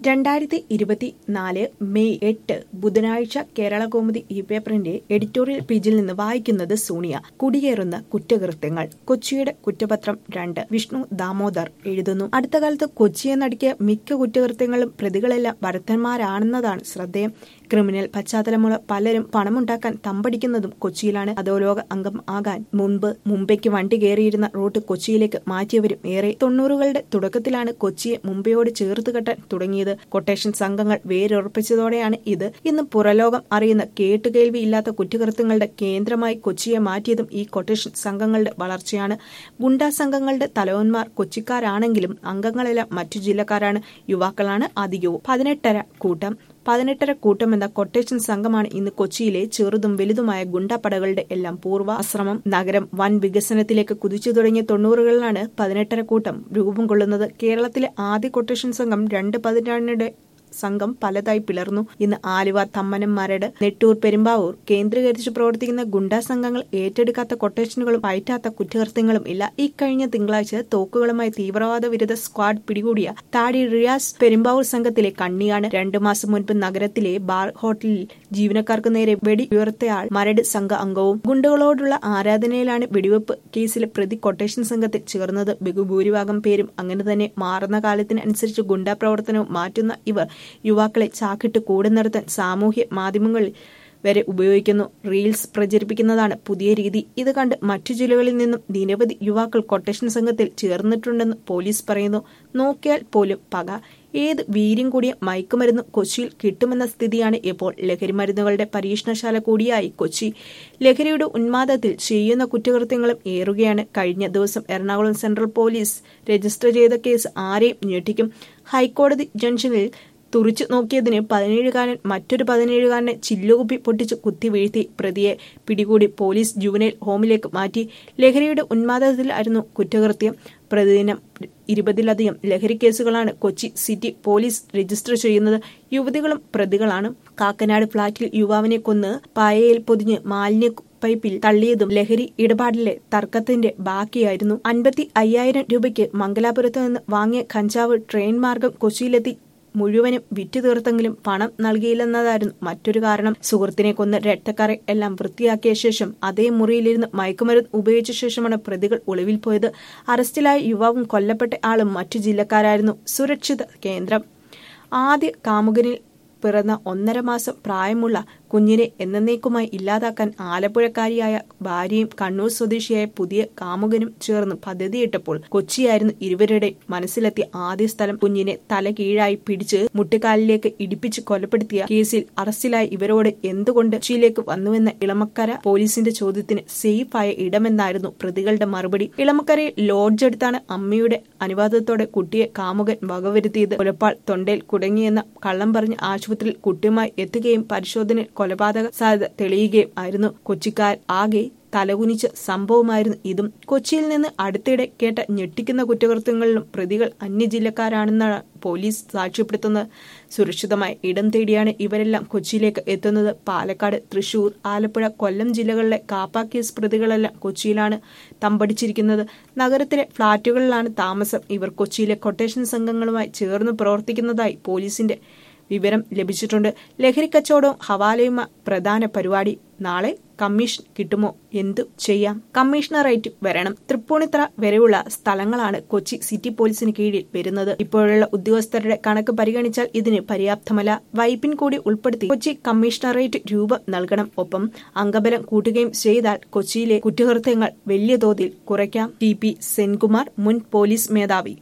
രണ്ടായിരത്തി ഇരുപത്തിനാല് മെയ് എട്ട് ബുധനാഴ്ച കേരള കൗമുദി ഈ പേപ്പറിന്റെ എഡിറ്റോറിയൽ പേജിൽ നിന്ന് വായിക്കുന്നത് സോണിയ കുടിയേറുന്ന കുറ്റകൃത്യങ്ങൾ കൊച്ചിയുടെ കുറ്റപത്രം രണ്ട് വിഷ്ണു ദാമോദർ എഴുതുന്നു അടുത്ത കാലത്ത് കൊച്ചിയെ നടുക്കിയ മിക്ക കുറ്റകൃത്യങ്ങളും പ്രതികളെല്ലാം ഭരത്തന്മാരാണെന്നതാണ് ശ്രദ്ധേയം ക്രിമിനൽ പശ്ചാത്തലമുള്ള പലരും പണമുണ്ടാക്കാൻ തമ്പടിക്കുന്നതും കൊച്ചിയിലാണ് അധോലോക അംഗം ആകാൻ മുൻപ് മുംബൈക്ക് വണ്ടി കയറിയിരുന്ന റൂട്ട് കൊച്ചിയിലേക്ക് മാറ്റിയവരും ഏറെ തൊണ്ണൂറുകളുടെ തുടക്കത്തിലാണ് കൊച്ചിയെ മുംബൈയോട് ചേർത്ത് കെട്ടാൻ തുടങ്ങിയത് കൊട്ടേഷൻ സംഘങ്ങൾ വേരുറപ്പിച്ചതോടെയാണ് ഇത് ഇന്ന് പുറലോകം അറിയുന്ന കേട്ടുകേൾവി ഇല്ലാത്ത കുറ്റകൃത്യങ്ങളുടെ കേന്ദ്രമായി കൊച്ചിയെ മാറ്റിയതും ഈ കൊട്ടേഷൻ സംഘങ്ങളുടെ വളർച്ചയാണ് ഗുണ്ടാ സംഘങ്ങളുടെ തലവന്മാർ കൊച്ചിക്കാരാണെങ്കിലും അംഗങ്ങളെല്ലാം മറ്റു ജില്ലക്കാരാണ് യുവാക്കളാണ് അധികവും പതിനെട്ടര കൂട്ടം പതിനെട്ടര കൂട്ടം എന്ന കൊട്ടേഷൻ സംഘമാണ് ഇന്ന് കൊച്ചിയിലെ ചെറുതും വലുതുമായ ഗുണ്ടപ്പടകളുടെ എല്ലാം പൂർവ്വ ആശ്രമം നഗരം വൻ വികസനത്തിലേക്ക് കുതിച്ചു തുടങ്ങിയ തൊണ്ണൂറുകളിലാണ് പതിനെട്ടര കൂട്ടം രൂപം കൊള്ളുന്നത് കേരളത്തിലെ ആദ്യ കൊട്ടേഷൻ സംഘം രണ്ട് പതിറ്റാണ്ടിനിടെ സംഘം പലതായി പിളർന്നു ഇന്ന് ആലുവ തമ്മനം മരട് നെട്ടൂർ പെരുമ്പാവൂർ കേന്ദ്രീകരിച്ച് പ്രവർത്തിക്കുന്ന ഗുണ്ടാ സംഘങ്ങൾ ഏറ്റെടുക്കാത്ത കൊട്ടേഷനുകളും പയറ്റാത്ത കുറ്റകൃത്യങ്ങളും ഇല്ല ഇക്കഴിഞ്ഞ തിങ്കളാഴ്ച തോക്കുകളുമായി തീവ്രവാദ വിരുദ്ധ സ്ക്വാഡ് പിടികൂടിയ താടി റിയാസ് പെരുമ്പാവൂർ സംഘത്തിലെ കണ്ണിയാണ് രണ്ടു മാസം മുൻപ് നഗരത്തിലെ ബാർ ഹോട്ടലിൽ ജീവനക്കാർക്ക് നേരെ വെടി ഉയർത്തയാൾ മരട് സംഘ അംഗവും ഗുണ്ടകളോടുള്ള ആരാധനയിലാണ് വെടിവെപ്പ് കേസിലെ പ്രതി കൊട്ടേഷൻ സംഘത്തിൽ ചേർന്നത് ബഹുഭൂരിഭാഗം പേരും അങ്ങനെ തന്നെ മാറുന്ന കാലത്തിനനുസരിച്ച് ഗുണ്ടാ പ്രവർത്തനവും മാറ്റുന്ന ഇവർ യുവാക്കളെ ചാക്കിട്ട് കൂടെ നിർത്താൻ സാമൂഹ്യ മാധ്യമങ്ങളിൽ വരെ ഉപയോഗിക്കുന്നു റീൽസ് പ്രചരിപ്പിക്കുന്നതാണ് പുതിയ രീതി ഇത് കണ്ട് മറ്റു ജില്ലകളിൽ നിന്നും നിരവധി യുവാക്കൾ കൊട്ടേഷൻ സംഘത്തിൽ ചേർന്നിട്ടുണ്ടെന്ന് പോലീസ് പറയുന്നു നോക്കിയാൽ പോലും പക ഏത് വീര്യം കൂടിയ മയക്കുമരുന്ന് കൊച്ചിയിൽ കിട്ടുമെന്ന സ്ഥിതിയാണ് ഇപ്പോൾ ലഹരിമരുന്നുകളുടെ പരീക്ഷണശാല കൂടിയായി കൊച്ചി ലഹരിയുടെ ഉന്മാദത്തിൽ ചെയ്യുന്ന കുറ്റകൃത്യങ്ങളും ഏറുകയാണ് കഴിഞ്ഞ ദിവസം എറണാകുളം സെൻട്രൽ പോലീസ് രജിസ്റ്റർ ചെയ്ത കേസ് ആരെയും ഞെട്ടിക്കും ഹൈക്കോടതി ജംഗ്ഷനിൽ തുറിച്ചു നോക്കിയതിന് പതിനേഴുകാരൻ മറ്റൊരു പതിനേഴുകാരനെ ചില്ലുകുപ്പി പൊട്ടിച്ച് കുത്തി വീഴ്ത്തി പ്രതിയെ പിടികൂടി പോലീസ് ജുവനൈൽ ഹോമിലേക്ക് മാറ്റി ലഹരിയുടെ ഉന്മാദത്തിലായിരുന്നു കുറ്റകൃത്യം പ്രതിദിനം ഇരുപതിലധികം ലഹരി കേസുകളാണ് കൊച്ചി സിറ്റി പോലീസ് രജിസ്റ്റർ ചെയ്യുന്നത് യുവതികളും പ്രതികളാണ് കാക്കനാട് ഫ്ളാറ്റിൽ യുവാവിനെ കൊന്ന് പായയിൽ പൊതിഞ്ഞ് മാലിന്യ പൈപ്പിൽ തള്ളിയതും ലഹരി ഇടപാടിലെ തർക്കത്തിന്റെ ബാക്കിയായിരുന്നു അൻപത്തി അയ്യായിരം രൂപയ്ക്ക് മംഗലാപുരത്ത് നിന്ന് വാങ്ങിയ കഞ്ചാവ് ട്രെയിൻ മാർഗം കൊച്ചിയിലെത്തി മുഴുവനും വിറ്റു തീർത്തെങ്കിലും പണം നൽകിയില്ലെന്നതായിരുന്നു മറ്റൊരു കാരണം സുഹൃത്തിനെ കൊന്ന് രക്തക്കറ എല്ലാം വൃത്തിയാക്കിയ ശേഷം അതേ മുറിയിലിരുന്ന് മയക്കുമരുന്ന് ഉപയോഗിച്ച ശേഷമാണ് പ്രതികൾ ഒളിവിൽ പോയത് അറസ്റ്റിലായ യുവാവും കൊല്ലപ്പെട്ട ആളും മറ്റു ജില്ലക്കാരായിരുന്നു സുരക്ഷിത കേന്ദ്രം ആദ്യ കാമുകനിൽ പിറന്ന ഒന്നര മാസം പ്രായമുള്ള കുഞ്ഞിനെ എന്നേക്കുമായി ഇല്ലാതാക്കാൻ ആലപ്പുഴക്കാരിയായ ഭാര്യയും കണ്ണൂർ സ്വദേശിയായ പുതിയ കാമുകനും ചേർന്ന് പദ്ധതിയിട്ടപ്പോൾ കൊച്ചിയായിരുന്നു ഇരുവരുടെ മനസ്സിലെത്തിയ ആദ്യ സ്ഥലം കുഞ്ഞിനെ തല കീഴായി പിടിച്ച് മുട്ടുകാലിലേക്ക് ഇടിപ്പിച്ച് കൊലപ്പെടുത്തിയ കേസിൽ അറസ്റ്റിലായ ഇവരോട് എന്തുകൊണ്ട് കൊച്ചിയിലേക്ക് വന്നുവെന്ന ഇളമക്കര പോലീസിന്റെ ചോദ്യത്തിന് സേഫായ ഇടമെന്നായിരുന്നു പ്രതികളുടെ മറുപടി ഇളമക്കരയിൽ ലോഡ്ജ് എടുത്താണ് അമ്മയുടെ അനുവാദത്തോടെ കുട്ടിയെ കാമുകൻ വകവരുത്തിയത് കൊലപ്പാൾ തൊണ്ടയിൽ കുടങ്ങിയെന്ന കള്ളം പറഞ്ഞ് ആശുപത്രിയിൽ കുട്ടിയുമായി എത്തുകയും പരിശോധനയിൽ കൊലപാതക സാധ്യത തെളിയുകയും ആയിരുന്നു കൊച്ചിക്കാർ ആകെ തലകുനിച്ച സംഭവമായിരുന്നു ഇതും കൊച്ചിയിൽ നിന്ന് അടുത്തിടെ കേട്ട ഞെട്ടിക്കുന്ന കുറ്റകൃത്യങ്ങളിലും പ്രതികൾ അന്യജില്ലക്കാരാണെന്നാണ് പോലീസ് സാക്ഷ്യപ്പെടുത്തുന്നത് സുരക്ഷിതമായ ഇടം തേടിയാണ് ഇവരെല്ലാം കൊച്ചിയിലേക്ക് എത്തുന്നത് പാലക്കാട് തൃശൂർ ആലപ്പുഴ കൊല്ലം ജില്ലകളിലെ കാപ്പ കേസ് പ്രതികളെല്ലാം കൊച്ചിയിലാണ് തമ്പടിച്ചിരിക്കുന്നത് നഗരത്തിലെ ഫ്ളാറ്റുകളിലാണ് താമസം ഇവർ കൊച്ചിയിലെ കൊട്ടേഷൻ സംഘങ്ങളുമായി ചേർന്ന് പ്രവർത്തിക്കുന്നതായി പോലീസിന്റെ വിവരം ലഭിച്ചിട്ടുണ്ട് ലഹരി കച്ചവടവും ഹവാലയും പ്രധാന പരിപാടി നാളെ കമ്മീഷൻ കിട്ടുമോ എന്തു ചെയ്യാം കമ്മീഷണറേറ്റ് വരണം തൃപ്പൂണിത്ര വരെയുള്ള സ്ഥലങ്ങളാണ് കൊച്ചി സിറ്റി പോലീസിന് കീഴിൽ വരുന്നത് ഇപ്പോഴുള്ള ഉദ്യോഗസ്ഥരുടെ കണക്ക് പരിഗണിച്ചാൽ ഇതിന് പര്യാപ്തമല്ല വൈപ്പിൻ കൂടി ഉൾപ്പെടുത്തി കൊച്ചി കമ്മീഷണറേറ്റ് രൂപം നൽകണം ഒപ്പം അംഗബലം കൂട്ടുകയും ചെയ്താൽ കൊച്ചിയിലെ കുറ്റകൃത്യങ്ങൾ വലിയ തോതിൽ കുറയ്ക്കാം ടി പി സെൻകുമാർ മുൻ പോലീസ് മേധാവി